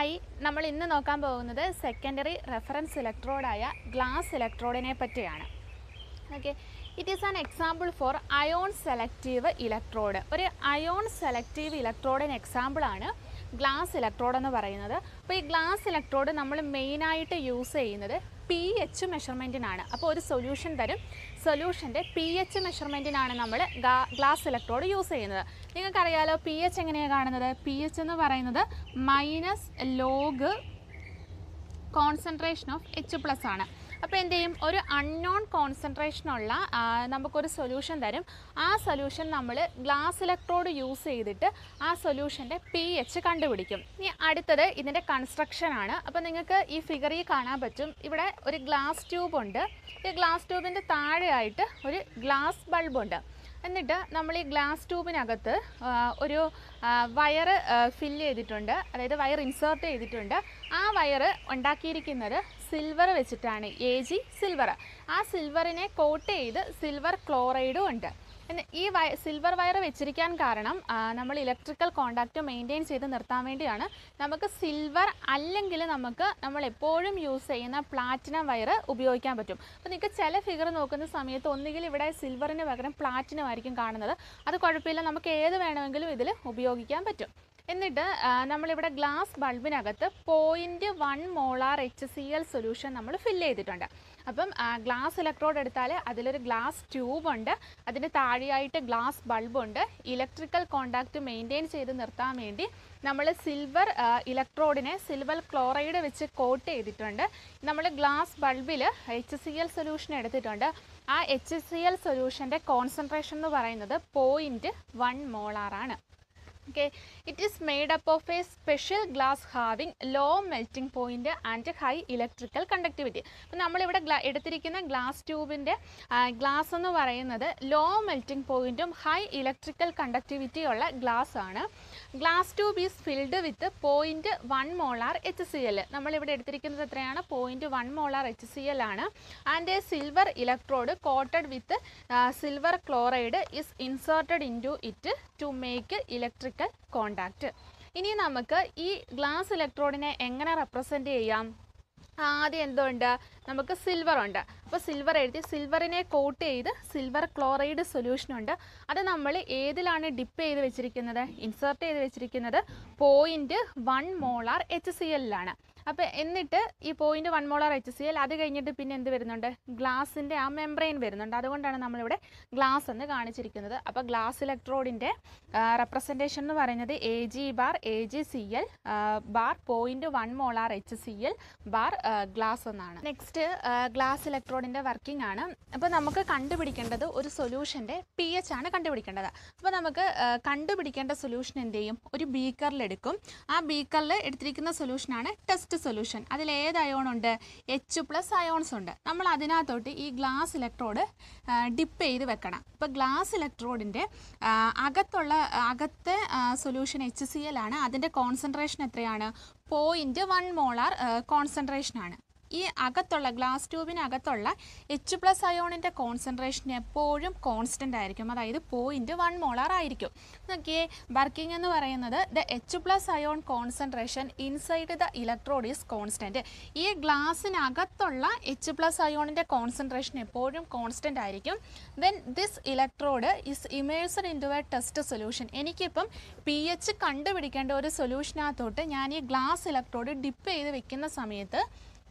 hi നമ്മൾ ഇന്ന് നോക്കാൻ പോകുന്നത് സെക്കൻഡറി റെഫറൻസ് ഇലക്ട്രോഡായ ഗ്ലാസ് ഇലക്ട്രോഡിനെ പറ്റിയാണ് okay it is an example for ion selective electrode ഒരു അയോൺ സെലക്റ്റീവ് ഇലക്ട്രോഡിന് എക്സാമ്പിളാണ് ഗ്ലാസ് ഇലക്ട്രോഡ് എന്ന് പറയുന്നത് അപ്പോൾ ഈ ഗ്ലാസ് ഇലക്ട്രോഡ് നമ്മൾ മെയിനായിട്ട് യൂസ് ചെയ്യുന്നത് പി എച്ച് മെഷർമെൻറ്റിനാണ് അപ്പോൾ ഒരു സൊല്യൂഷൻ തരും സൊല്യൂഷൻ്റെ പി എച്ച് മെഷർമെൻറ്റിനാണ് നമ്മൾ ഗ്ലാസ് ഇലക്ട്രോഡ് യൂസ് ചെയ്യുന്നത് നിങ്ങൾക്കറിയാലോ പി എച്ച് എങ്ങനെയാണ് കാണുന്നത് പി എച്ച് എന്ന് പറയുന്നത് minus log concentration of H plus ആണ് അപ്പോൾ എന്ത് ചെയ്യും ഒരു അൺനോൺ കോൺസെൻട്രേഷനുള്ള നമുക്കൊരു സൊല്യൂഷൻ തരും ആ സൊല്യൂഷൻ നമ്മൾ ഗ്ലാസ് ഇലക്ട്രോഡ് യൂസ് ചെയ്തിട്ട് ആ സൊല്യൂഷൻ്റെ പി എച്ച് കണ്ടുപിടിക്കും ഇനി അടുത്തത് ഇതിൻ്റെ കൺസ്ട്രക്ഷൻ ആണ് അപ്പോൾ നിങ്ങൾക്ക് ഈ ഫിഗറിൽ കാണാൻ പറ്റും ഇവിടെ ഒരു ഗ്ലാസ് ട്യൂബ് ഉണ്ട് ഈ ഗ്ലാസ് ട്യൂബിൻ്റെ താഴെയായിട്ട് ഒരു ഗ്ലാസ് ബൾബ് ഉണ്ട് എന്നിട്ട് നമ്മൾ ഈ ഗ്ലാസ് ട്യൂബിനകത്ത് ആ, ഒരു വയറ് ഫില്ല് ചെയ്തിട്ടുണ്ട് അതായത് വയർ ഇൻസേർട്ട് ചെയ്തിട്ടുണ്ട് ആ വയറ് ഉണ്ടാക്കിയിരിക്കുന്നത് സിൽവർ വെച്ചിട്ടാണ് എ ജി സിൽവർ ആ സിൽവറിനെ കോട്ട് ചെയ്ത് സിൽവർ ക്ലോറൈഡും ഉണ്ട് എന്ന് ഈ വയ സിൽവർ വയർ വെച്ചിരിക്കാൻ കാരണം ആ, നമ്മൾ ഇലക്ട്രിക്കൽ കോണ്ടാക്റ്റ് മെയിൻറ്റെയിൻ ചെയ്ത് നിർത്താൻ വേണ്ടിയാണ് നമുക്ക് സിൽവർ അല്ലെങ്കിൽ നമുക്ക് നമ്മൾ എപ്പോഴും യൂസ് ചെയ്യുന്ന പ്ലാറ്റിനം വയർ ഉപയോഗിക്കാൻ പറ്റും അപ്പോൾ നിങ്ങൾക്ക് ചില ഫിഗർ നോക്കുന്ന സമയത്ത് ഒന്നുകിൽ ഇവിടെ സിൽവറിന് പകരം പ്ലാറ്റിനം ആയിരിക്കും കാണുന്നത് അത് കുഴപ്പമില്ല നമുക്ക് ഏത് വേണമെങ്കിലും ഇതിൽ ഉപയോഗിക്കാൻ പറ്റും എന്നിട്ട് ആ, നമ്മളിവിടെ ഗ്ലാസ് ബൾബിനകത്ത് point one molar H C L solution നമ്മൾ ഫില്ല് ചെയ്തിട്ടുണ്ട് അപ്പം ഗ്ലാസ് ഇലക്ട്രോഡ് എടുത്താൽ അതിലൊരു ഗ്ലാസ് ട്യൂബ് ഉണ്ട് അതിന് താഴെയായിട്ട് ഗ്ലാസ് ബൾബുണ്ട് ഇലക്ട്രിക്കൽ കോണ്ടാക്റ്റ് മെയിൻറ്റെയിൻ ചെയ്ത് നിർത്താൻ വേണ്ടി നമ്മൾ സിൽവർ ഇലക്ട്രോഡിനെ സിൽവർ ക്ലോറൈഡ് വെച്ച് കോട്ട് ചെയ്തിട്ടുണ്ട് നമ്മൾ ഗ്ലാസ് ബൾബിൽ എച്ച് സി എൽ സൊല്യൂഷൻ എടുത്തിട്ടുണ്ട് ആ എച്ച് സി എൽ സൊല്യൂഷൻ്റെ കോൺസെൻട്രേഷൻ എന്ന് പറയുന്നത് പോയിൻറ്റ് വൺ മോളാറാണ് okay it is made up of a special glass having low melting point and high electrical conductivity അപ്പോൾ നമ്മളിവിടെ ഗ്ലാ എടുത്തിരിക്കുന്ന ഗ്ലാസ് ട്യൂബിൻ്റെ ഗ്ലാസ് എന്ന് പറയുന്നത് ലോ മെൽറ്റിംഗ് പോയിൻറ്റും ഹൈ ഇലക്ട്രിക്കൽ കണ്ടക്ടിവിറ്റി ഉള്ള ഗ്ലാസ് ആണ് glass tube is filled with point one molar H C L നമ്മളിവിടെ എടുത്തിരിക്കുന്നത് എത്രയാണ് point one molar H C L ആണ് and a silver electrode coated with silver chloride is inserted into it to make electrical contact ഇനി നമുക്ക് ഈ glass ഇലക്ട്രോഡിനെ എങ്ങനെ represent ചെയ്യാം ആദ്യം എന്തുണ്ട് നമുക്ക് സിൽവർ ഉണ്ട് അപ്പോൾ സിൽവർ എഴുതി സിൽവറിനെ കോട്ട് ചെയ്ത് സിൽവർ ക്ലോറൈഡ് സൊല്യൂഷൻ ഉണ്ട് അത് നമ്മൾ ഏതിലാണ് ഡിപ്പ് ചെയ്ത് വെച്ചിരിക്കുന്നത് ഇൻസേർട്ട് ചെയ്ത് വെച്ചിരിക്കുന്നത് point one molar H C എല്ലിലാണ് അപ്പോൾ എന്നിട്ട് ഈ point one molar H C L അത് കഴിഞ്ഞിട്ട് പിന്നെ എന്ത് വരുന്നുണ്ട് ഗ്ലാസിൻ്റെ ആ മെംബ്രെയിൻ വരുന്നുണ്ട് അതുകൊണ്ടാണ് നമ്മളിവിടെ ഗ്ലാസ് എന്ന് കാണിച്ചിരിക്കുന്നത് അപ്പോൾ ഗ്ലാസ് ഇലക്ട്രോഡിൻ്റെ റെപ്രസെൻറ്റേഷൻ എന്ന് പറയുന്നത് A G bar A G C L bar point one molar H C L bar glass എന്നാണ് നെക്സ്റ്റ് ഗ്ലാസ് ഇലക്ട്രോഡിൻ്റെ വർക്കിംഗ് ആണ് അപ്പോൾ നമുക്ക് കണ്ടുപിടിക്കേണ്ടത് ഒരു സൊല്യൂഷൻ്റെ പി എച്ച് ആണ് കണ്ടുപിടിക്കേണ്ടത് അപ്പോൾ നമുക്ക് ആ, കണ്ടുപിടിക്കേണ്ട സൊല്യൂഷൻ എന്ത് ചെയ്യും ഒരു ബീക്കറിലെടുക്കും ആ ബീക്കറിൽ എടുത്തിരിക്കുന്ന സൊല്യൂഷനാണ് ടെസ്റ്റ് സൊല്യൂഷൻ അതിൽ ഏത് അയോൺ ഉണ്ട് എച്ച് പ്ലസ് അയോൺസ് ഉണ്ട് നമ്മൾ അതിനകത്തോട്ട് ഈ ഗ്ലാസ് ഇലക്ട്രോഡ് ഡിപ്പ് ചെയ്ത് വെക്കണം ഇപ്പോൾ ഗ്ലാസ് ഇലക്ട്രോഡിൻ്റെ അകത്തുള്ള അകത്തെ സൊല്യൂഷൻ എച്ച് സി എൽ ആണ് അതിൻ്റെ കോൺസെൻട്രേഷൻ എത്രയാണ് പോയിൻറ്റ് വൺ മോളാർ കോൺസെൻട്രേഷനാണ് ഈ അകത്തുള്ള ഗ്ലാസ് ട്യൂബിനകത്തുള്ള എച്ച് പ്ലസ് അയോണിൻ്റെ കോൺസെൻട്രേഷൻ എപ്പോഴും കോൺസ്റ്റൻ്റ് ആയിരിക്കും അതായത് പോയിൻറ്റ് വൺ മോളാർ ആയിരിക്കും നോക്കിയേ വർക്കിംഗ് എന്ന് പറയുന്നത് the H plus ion concentration inside the electrode is constant ഈ ഗ്ലാസ്സിനകത്തുള്ള എച്ച് പ്ലസ് അയോണിൻ്റെ കോൺസെൻട്രേഷൻ എപ്പോഴും കോൺസ്റ്റൻ്റ് ആയിരിക്കും then this electrode is immersed into a test solution എനിക്കിപ്പം പി എച്ച് കണ്ടുപിടിക്കേണ്ട ഒരു സൊല്യൂഷനകത്തോട്ട് ഞാൻ ഈ ഗ്ലാസ് ഇലക്ട്രോഡ് ഡിപ്പ് ചെയ്ത് വെക്കുന്ന സമയത്ത്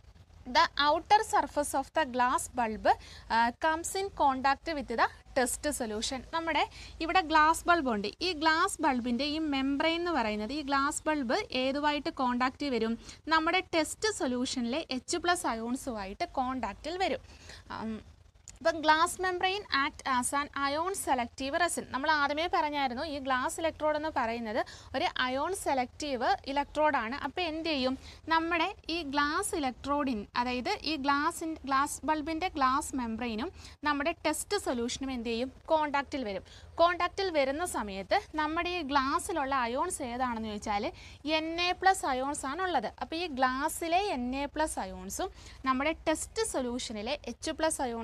the outer surface of the glass bulb comes in contact with the test solution നമ്മുടെ ഇവിടെ ഗ്ലാസ് ബൾബ് ഉണ്ട് ഈ ഗ്ലാസ് ബൾബിൻ്റെ ഈ മെംബ്രെയിൻ എന്ന് പറയുന്നത് ഈ ഗ്ലാസ് ബൾബ് ഏതുമായിട്ട് കോണ്ടാക്റ്റ് വരും നമ്മുടെ ടെസ്റ്റ് സൊല്യൂഷനിലെ എച്ച് പ്ലസ് അയോൺസുമായിട്ട് കോണ്ടാക്റ്റിൽ വരും ഉം, ഇപ്പം glass membrane act as an ion selective resin നമ്മൾ ആദ്യമേ പറഞ്ഞായിരുന്നു ഈ ഗ്ലാസ് ഇലക്ട്രോഡ് എന്ന് പറയുന്നത് ഒരു അയോൺ സെലക്റ്റീവ് ഇലക്ട്രോഡാണ് അപ്പോൾ എന്ത് ചെയ്യും നമ്മുടെ ഈ ഗ്ലാസ് ഇലക്ട്രോഡിൻ അതായത് ഈ ഗ്ലാസിൻ ഗ്ലാസ് ബൾബിൻ്റെ ഗ്ലാസ് മെംബ്രെയിനും നമ്മുടെ ടെസ്റ്റ് സൊല്യൂഷനും എന്ത് ചെയ്യും കോണ്ടാക്റ്റിൽ വരും കോണ്ടാക്റ്റിൽ വരുന്ന സമയത്ത് നമ്മുടെ ഈ ഗ്ലാസ്സിലുള്ള അയോൺസ് ഏതാണെന്ന് ചോദിച്ചാൽ എൻ എ പ്ലസ് അയോൺസ് ആണ് ഉള്ളത് അപ്പോൾ ഈ ഗ്ലാസ്സിലെ എൻ എ പ്ലസ് അയോൺസും നമ്മുടെ ടെസ്റ്റ് സൊല്യൂഷനിലെ എച്ച് പ്ലസ് അയോൺസും പരസ്പരം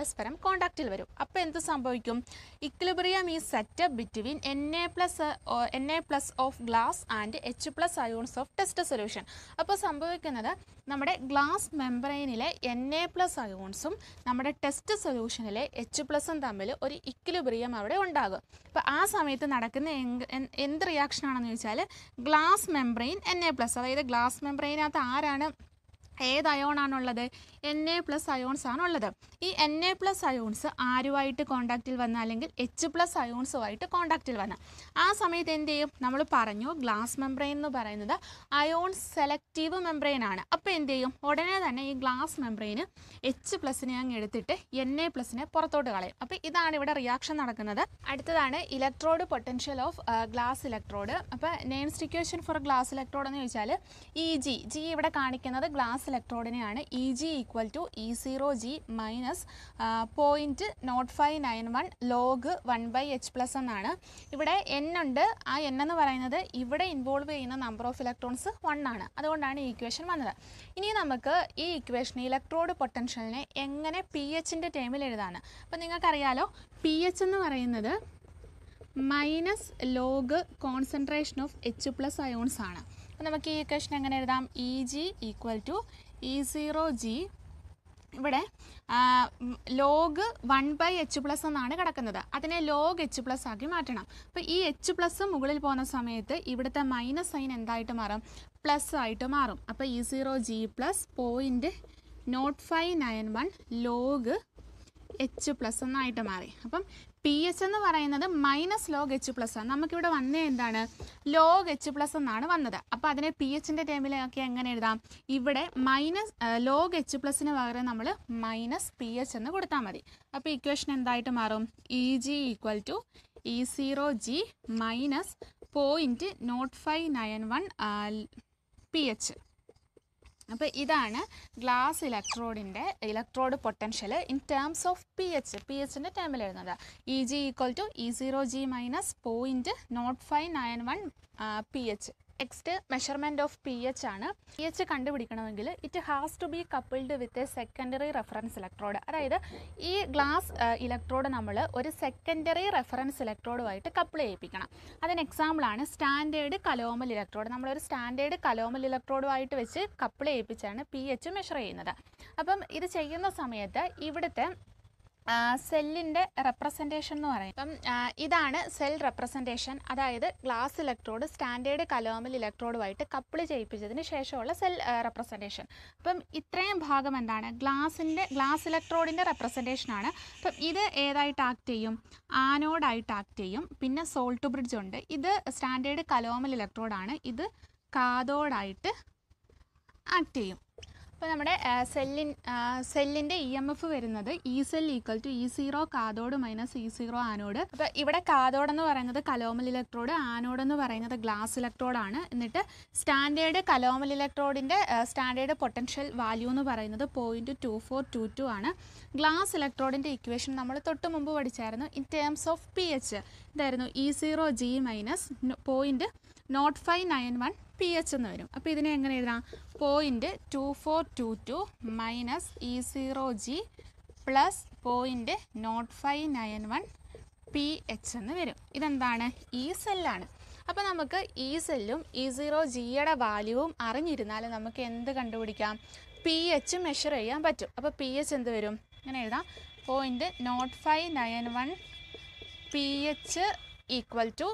പരസ്പരം കോണ്ടാക്റ്റിൽ വരും അപ്പോൾ എന്ത് സംഭവിക്കും ഇക്ലിബ്രിയം ഈ set between N A plus N A plus of glass and H plus ions of test solution അപ്പോൾ സംഭവിക്കുന്നത് നമ്മുടെ ഗ്ലാസ് മെംബ്രെയിനിലെ എൻ എ പ്ലസ് അയോൺസും നമ്മുടെ ടെസ്റ്റ് സൊല്യൂഷനിലെ എച്ച് പ്ലസും തമ്മിൽ ഒരു ഇക്ലിബ്രിയം അവിടെ ഉണ്ടാകും അപ്പോൾ ആ സമയത്ത് നടക്കുന്ന എങ്- എൻ- എന്ത് റിയാക്ഷൻ ആണെന്ന് ചോദിച്ചാൽ glass membrane N A plus അതായത് ഗ്ലാസ് മെംബ്രെയിനകത്ത് ആരാണ് ഏത് അയോൺ ആണുള്ളത് എൻ എ പ്ലസ് അയോൺസ് ആണുള്ളത് ഈ എൻ എ പ്ലസ് അയോൺസ് ആരുമായിട്ട് കോണ്ടാക്റ്റിൽ വന്ന അല്ലെങ്കിൽ എച്ച് പ്ലസ് അയോൺസുമായിട്ട് കോണ്ടാക്റ്റിൽ വന്ന ആ സമയത്ത് എന്ത് ചെയ്യും നമ്മൾ പറഞ്ഞു ഗ്ലാസ് മെംബ്രെയിൻ എന്ന് പറയുന്നത് അയോൺ സെലക്റ്റീവ് മെംബ്രെയിൻ ആണ് അപ്പോൾ എന്ത് ചെയ്യും ഉടനെ തന്നെ ഈ ഗ്ലാസ് മെംബ്രെയിന് എച്ച് പ്ലസിനെ അങ്ങ് എടുത്തിട്ട് എൻ എ പ്ലസിനെ പുറത്തോട്ട് കളയും അപ്പോൾ ഇതാണ് ഇവിടെ റിയാക്ഷൻ നടക്കുന്നത് അടുത്തതാണ് electrode potential of glass electrode അപ്പോൾ നെയിംസ് ഇക്വേഷൻ ഫോർ ഗ്ലാസ് ഇലക്ട്രോഡ് എന്ന് ചോദിച്ചാൽ ഇ ജി ജി ഇവിടെ കാണിക്കുന്നത് ഗ്ലാസ് ഇലക്ട്രോഡിനെയാണ് E G equal to E zero G minus point nought five nine one log one by H plus എന്നാണ് ഇവിടെ N ഉണ്ട് ആ എൻ എന്ന് പറയുന്നത് ഇവിടെ ഇൻവോൾവ് ചെയ്യുന്ന നമ്പർ ഓഫ് ഇലക്ട്രോൺസ് വൺ ആണ് അതുകൊണ്ടാണ് ഈ ഇക്വേഷൻ വന്നത് ഇനി നമുക്ക് ഈ ഇക്വേഷൻ ഇലക്ട്രോഡ് പൊട്ടൻഷ്യലിനെ എങ്ങനെ പി എച്ചിൻ്റെ ടേമിൽ എഴുതാണ് അപ്പോൾ നിങ്ങൾക്കറിയാലോ പി എച്ച് എന്ന് പറയുന്നത് minus log concentration of H plus ions ആണ് അപ്പോൾ നമുക്ക് ഈ ഇക്വേഷൻ എങ്ങനെ എഴുതാം E G equal to E zero G ഇവിടെ log one by H plus എന്നാണ് കിടക്കുന്നത് അതിനെ ലോഗ് എച്ച് പ്ലസ് ആക്കി മാറ്റണം അപ്പോൾ ഈ എച്ച് പ്ലസ് മുകളിൽ പോകുന്ന സമയത്ത് ഇവിടുത്തെ മൈനസ് സൈൻ എന്തായിട്ട് മാറും പ്ലസ് ആയിട്ട് മാറും അപ്പോൾ E zero G plus point nought five nine one log H plus എന്നായിട്ട് മാറി അപ്പം പി എച്ച് എന്ന് പറയുന്നത് മൈനസ് ലോഗ് എച്ച് പ്ലസ് ആണ് നമുക്കിവിടെ വന്നേ എന്താണ് ലോഗ് എച്ച് പ്ലസ് എന്നാണ് വന്നത് അപ്പോൾ അതിനെ പി എച്ചിൻ്റെ ടേമിലൊക്കെ എങ്ങനെ എഴുതാം ഇവിടെ മൈനസ് ലോഗ് എച്ച് പ്ലസിന് പകരം നമ്മൾ മൈനസ് പി എച്ച് എന്ന് കൊടുത്താൽ മതി അപ്പോൾ ഇക്വേഷൻ എന്തായിട്ട് മാറും E G equal to E zero G minus point nought five nine one P H അപ്പോൾ ഇതാണ് ഗ്ലാസ് ഇലക്ട്രോഡിൻ്റെ electrode potential in terms of P H P എച്ചിൻ്റെ ടേമിൽ എഴുതുന്നത് E G equal to E zero G minus point nought five nine one P H next measurement of P H ആണ് P H കണ്ടുപിടിക്കണമെങ്കിൽ it has to be coupled with a secondary reference electrode അതായത് ഈ glass electrode നമ്മൾ ഒരു secondary reference ഇലക്ട്രോഡുമായിട്ട് couple ചെയ്യിപ്പിക്കണം അതിന് എക്സാമ്പിളാണ് സ്റ്റാൻഡേർഡ് കലോമൽ ഇലക്ട്രോഡ് നമ്മളൊരു സ്റ്റാൻഡേർഡ് കലോമൽ ഇലക്ട്രോഡുമായിട്ട് വെച്ച് കപ്പിൾ ചെയ്യിപ്പിച്ചാണ് പി എച്ച് മെഷർ ചെയ്യുന്നത് അപ്പം ഇത് ചെയ്യുന്ന സമയത്ത് ഇവിടുത്തെ സെല്ലിൻ്റെ റെപ്രസെൻറ്റേഷൻ എന്ന് പറയും അപ്പം ആ, ഇതാണ് സെൽ റെപ്രസെൻറ്റേഷൻ അതായത് ഗ്ലാസ് ഇലക്ട്രോഡ് സ്റ്റാൻഡേർഡ് കലോമൽ ഇലക്ട്രോഡുമായിട്ട് കപ്പിൾ ചെയ്യിപ്പിച്ചതിന് ശേഷമുള്ള സെൽ റെപ്രസെൻറ്റേഷൻ അപ്പം ഇത്രയും ഭാഗം എന്താണ് ഗ്ലാസിൻ്റെ ഗ്ലാസ് ഇലക്ട്രോഡിൻ്റെ റെപ്രസെൻറ്റേഷൻ ആണ് അപ്പം ഇത് ഏതായിട്ട് ആക്ട് ചെയ്യും ആനോഡായിട്ട് ആക്ട് ചെയ്യും പിന്നെ സോൾട്ട് ബ്രിഡ്ജ് ഉണ്ട് ഇത് സ്റ്റാൻഡേർഡ് കലോമൽ ഇലക്ട്രോഡാണ് ഇത് കാതോഡായിട്ട് ആക്ട് ചെയ്യും അപ്പോൾ നമ്മുടെ സെല്ലിൻ സെല്ലിൻ്റെ ഇ എം എഫ് വരുന്നത് E cell equal to E zero cathode minus E zero anode അപ്പോൾ ഇവിടെ കാതോഡ് എന്ന് പറയുന്നത് കലോമൽ ഇലക്ട്രോഡ് ആനോഡ് എന്ന് പറയുന്നത് ഗ്ലാസ് ഇലക്ട്രോഡാണ് എന്നിട്ട് സ്റ്റാൻഡേർഡ് കലോമൽ ഇലക്ട്രോഡിൻ്റെ സ്റ്റാൻഡേർഡ് പൊട്ടൻഷ്യൽ വാല്യൂ എന്ന് പറയുന്നത് point two four two two ആണ് ഗ്ലാസ് ഇലക്ട്രോഡിൻ്റെ ഇക്വേഷൻ നമ്മൾ തൊട്ട് മുമ്പ് പഠിച്ചായിരുന്നു in terms of P H ഇതായിരുന്നു E zero G minus point nought five nine one P H എന്ന് വരും അപ്പോൾ ഇതിനെ എങ്ങനെ എഴുതാം point two four two two minus E zero G plus point nought five nine one P H എന്ന് വരും ഇതെന്താണ് ഈ സെല്ലാണ് അപ്പോൾ നമുക്ക് ഈ സെല്ലും ഈ സീറോ ജിയുടെ വാല്യൂവും അറിഞ്ഞിരുന്നാൽ നമുക്ക് എന്ത് കണ്ടുപിടിക്കാം പി എച്ച് മെഷർ ചെയ്യാൻ പറ്റും അപ്പോൾ പി എച്ച് എന്ത് വരും ഇങ്ങനെ എഴുതാം point nought five nine one P H equal to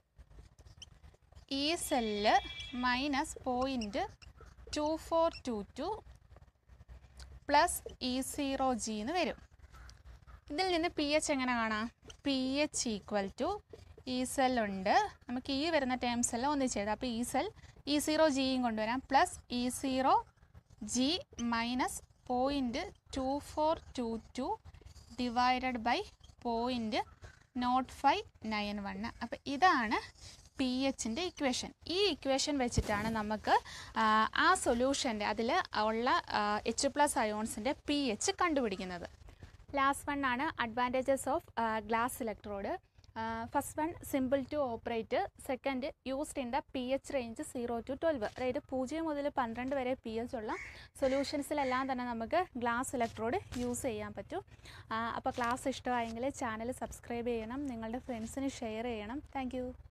E cell minus point two four two two plus E zero G എന്ന് വരും ഇതിൽ നിന്ന് പി എച്ച് എങ്ങനെ കാണാം പി എച്ച് ഈക്വൽ ടു ഈ സെല്ലുണ്ട് നമുക്ക് ഈ വരുന്ന ടേംസ് എല്ലാം ഒന്നിച്ച് എഴുതാം അപ്പോൾ ഈ സെൽ ഇ സീറോ ജിയും കൊണ്ടുവരാം plus E zero G minus point two four two two divided by point nought five nine one അപ്പോൾ ഇതാണ് പി എച്ചിൻ്റെ ഇക്വേഷൻ ഈ ഇക്വേഷൻ വെച്ചിട്ടാണ് നമുക്ക് ആ, ആ സൊല്യൂഷൻ്റെ അതിൽ ഉള്ള എച്ച് പ്ലസ് അയോൺസിൻ്റെ പി എച്ച് കണ്ടുപിടിക്കുന്നത് ലാസ്റ്റ് വൺ ആണ് advantages of glass electrode first one simple to operate second used in the P H range zero to twelve അതായത് പൂജ്യം മുതൽ പന്ത്രണ്ട് വരെ പി എച്ച് ഉള്ള സൊല്യൂഷൻസിലെല്ലാം തന്നെ നമുക്ക് ഗ്ലാസ് ഇലക്ട്രോഡ് യൂസ് ചെയ്യാൻ പറ്റും അപ്പോൾ ക്ലാസ് ഇഷ്ടമായെങ്കിൽ ചാനൽ സബ്സ്ക്രൈബ് ചെയ്യണം നിങ്ങളുടെ ഫ്രണ്ട്സിന് ഷെയർ ചെയ്യണം താങ്ക്